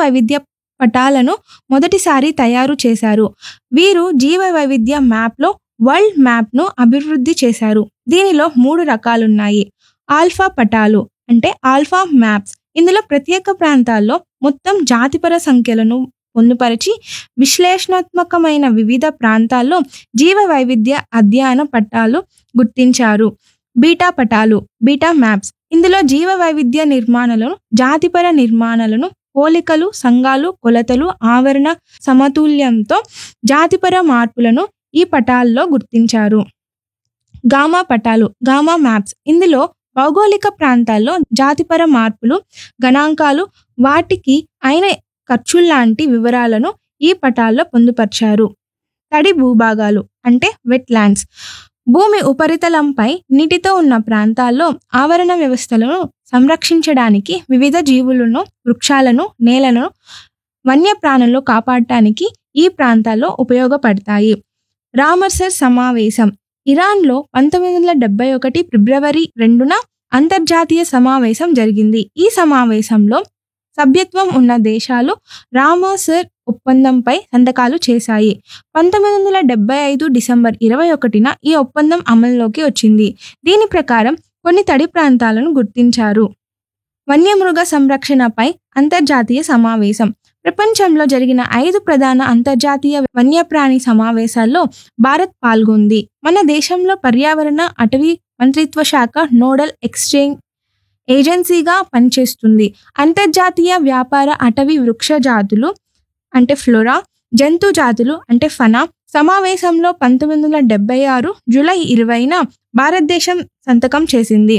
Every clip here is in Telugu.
వైవిధ్య పటాలను మొదటిసారి తయారు చేశారు వీరు జీవ వైవిధ్య మ్యాప్లో వరల్డ్ మ్యాప్ను అభివృద్ధి చేశారు దీనిలో మూడు రకాలున్నాయి ఆల్ఫా పటాలు అంటే ఆల్ఫా మ్యాప్స్ ఇందులో ప్రత్యేక ప్రాంతాల్లో మొత్తం జాతిపర సంఖ్యలను పొందుపరిచి విశ్లేషణాత్మకమైన వివిధ ప్రాంతాల్లో జీవ వైవిధ్య అధ్యయన పట్టాలు గుర్తించారు బీటా పటాలు బీటా మ్యాప్స్ ఇందులో జీవ వైవిధ్య నిర్మాణాలను జాతిపర నిర్మాణాలను పోలికలు సంఘాలు కొలతలు ఆవరణ సమతుల్యంతో జాతిపర మార్పులను ఈ పటాల్లో గుర్తించారు గామా పటాలు గామా మ్యాప్స్ ఇందులో భౌగోళిక ప్రాంతాల్లో జాతిపర మార్పులు గణాంకాలు వాటికి అయిన ఖర్చుల్లాంటి వివరాలను ఈ పటాల్లో పొందుపరిచారు తడి భూభాగాలు అంటే వెట్లాండ్స్ భూమి ఉపరితలంపై నీటితో ఉన్న ప్రాంతాల్లో ఆవరణ వ్యవస్థలను సంరక్షించడానికి వివిధ జీవులను వృక్షాలను నేలను వన్యప్రాణులను కాపాడటానికి ఈ ప్రాంతాల్లో ఉపయోగపడతాయి రామర్సర్ సమావేశం ఇరాన్లో పంతొమ్మిది వందల డెబ్బై ఒకటి ఫిబ్రవరి రెండున అంతర్జాతీయ సమావేశం జరిగింది ఈ సమావేశంలో సభ్యత్వం ఉన్న దేశాలు రామసర్ ఒప్పందంపై సంతకాలు చేశాయి పంతొమ్మిది వందల డెబ్బై ఐదు డిసెంబర్ ఇరవై ఒకటిన ఈ ఒప్పందం అమల్లోకి వచ్చింది దీని ప్రకారం కొన్ని తడి ప్రాంతాలను గుర్తించారు వన్యమృగ సంరక్షణపై అంతర్జాతీయ సమావేశం ప్రపంచంలో జరిగిన ఐదు ప్రధాన అంతర్జాతీయ వన్యప్రాణి సమావేశాల్లో భారత్ పాల్గొంది మన దేశంలో పర్యావరణ అటవీ మంత్రిత్వ శాఖ నోడల్ ఎక్స్చేంజ్ ఏజెన్సీగా పనిచేస్తుంది అంతర్జాతీయ వ్యాపార అటవీ వృక్ష జాతులు అంటే ఫ్లోరా జంతు జాతులు అంటే ఫనా సమావేశంలో పంతొమ్మిది వందల డెబ్బై ఆరు జూలై ఇరవైన భారతదేశం సంతకం చేసింది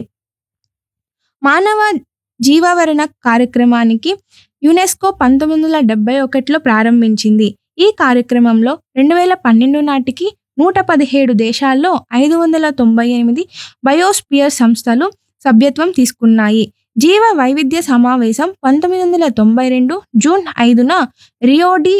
మానవ జీవావరణ కార్యక్రమానికి యునెస్కో పంతొమ్మిది వందల డెబ్బై ఒకటిలో ప్రారంభించింది ఈ కార్యక్రమంలో రెండు వేల పన్నెండు నాటికి నూట పదిహేడు దేశాల్లో ఐదు వందల తొంభై ఎనిమిది బయోస్పియర్ సంస్థలు సభ్యత్వం తీసుకున్నాయి జీవ వైవిధ్య సమావేశం పంతొమ్మిది వందల తొంభై రెండు జూన్ ఐదున రియోడి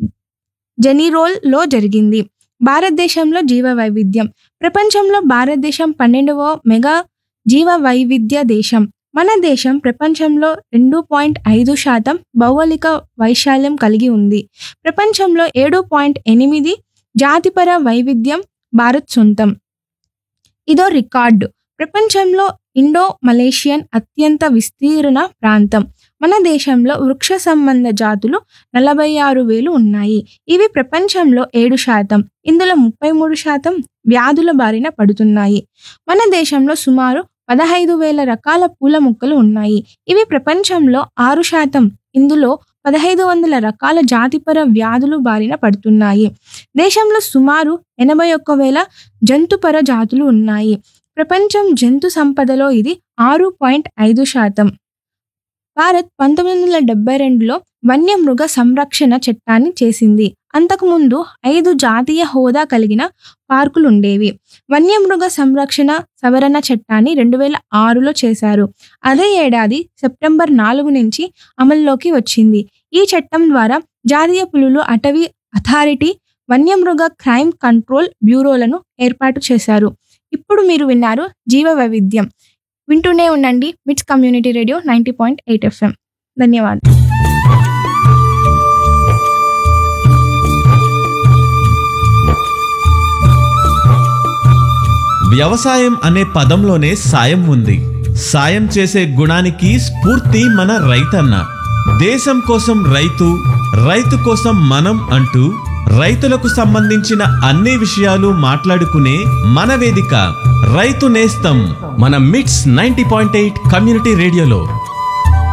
జెనిరోల్లో జరిగింది భారతదేశంలో జీవ వైవిధ్యం ప్రపంచంలో భారతదేశం పన్నెండవ మెగా జీవ వైవిధ్య దేశం మన దేశం ప్రపంచంలో రెండు పాయింట్ ఐదు శాతం భౌగోళిక వైశాల్యం కలిగి ఉంది ప్రపంచంలో ఏడు పాయింట్ ఎనిమిది జాతిపర వైవిధ్యం భారత్ సొంతం ఇదో రికార్డు ప్రపంచంలో ఇండో మలేషియన్ అత్యంత విస్తీర్ణ ప్రాంతం మన దేశంలో వృక్ష సంబంధ జాతులు నలభై ఆరు వేలు ఉన్నాయి ఇవి ప్రపంచంలో ఏడు శాతం ఇందులో ముప్పై మూడు శాతం వ్యాధుల బారిన పడుతున్నాయి మన దేశంలో సుమారు పదహైదు వేల రకాల పూల మొక్కలు ఉన్నాయి ఇవి ప్రపంచంలో ఆరు శాతం ఇందులో పదహైదు వందల రకాల జాతిపర వ్యాధులు బారిన పడుతున్నాయి దేశంలో సుమారు ఎనభై ఒక్క వేల జంతుపర జాతులు ఉన్నాయి ప్రపంచం జంతు సంపదలో ఇది ఆరు పాయింట్ ఐదు శాతం భారత్ పంతొమ్మిది వందల డెబ్బై రెండులో వన్యమృగ సంరక్షణ చట్టాన్ని చేసింది అంతకుముందు ఐదు జాతీయ హోదా కలిగిన పార్కులు ఉండేవి వన్యమృగ సంరక్షణ సవరణ చట్టాన్ని రెండు వేల ఆరులో చేశారు అదే ఏడాది సెప్టెంబర్ నాలుగు నుంచి అమల్లోకి వచ్చింది ఈ చట్టం ద్వారా జాతీయ పులులు అటవీ అథారిటీ వన్యమృగ క్రైమ్ కంట్రోల్ బ్యూరోలను ఏర్పాటు చేశారు ఇప్పుడు మీరు విన్నారు జీవ వైవిధ్యం వింటూనే ఉండండి MITS community radio ninety point eight FM ధన్యవాదాలు వ్యవసాయం అనే పదంలోనే సాయం ఉంది సాయం చేసే గుణానికి స్ఫూర్తి మన రైతన్న దేశం కోసం రైతు రైతు కోసం మనం అంటూ రైతులకు సంబంధించిన అన్ని విషయాలు మాట్లాడుకునే మన వేదిక రైతు నేస్తం మన మిట్స్ నైంటీ పాయింట్ ఎయిట్ కమ్యూనిటీ రేడియోలో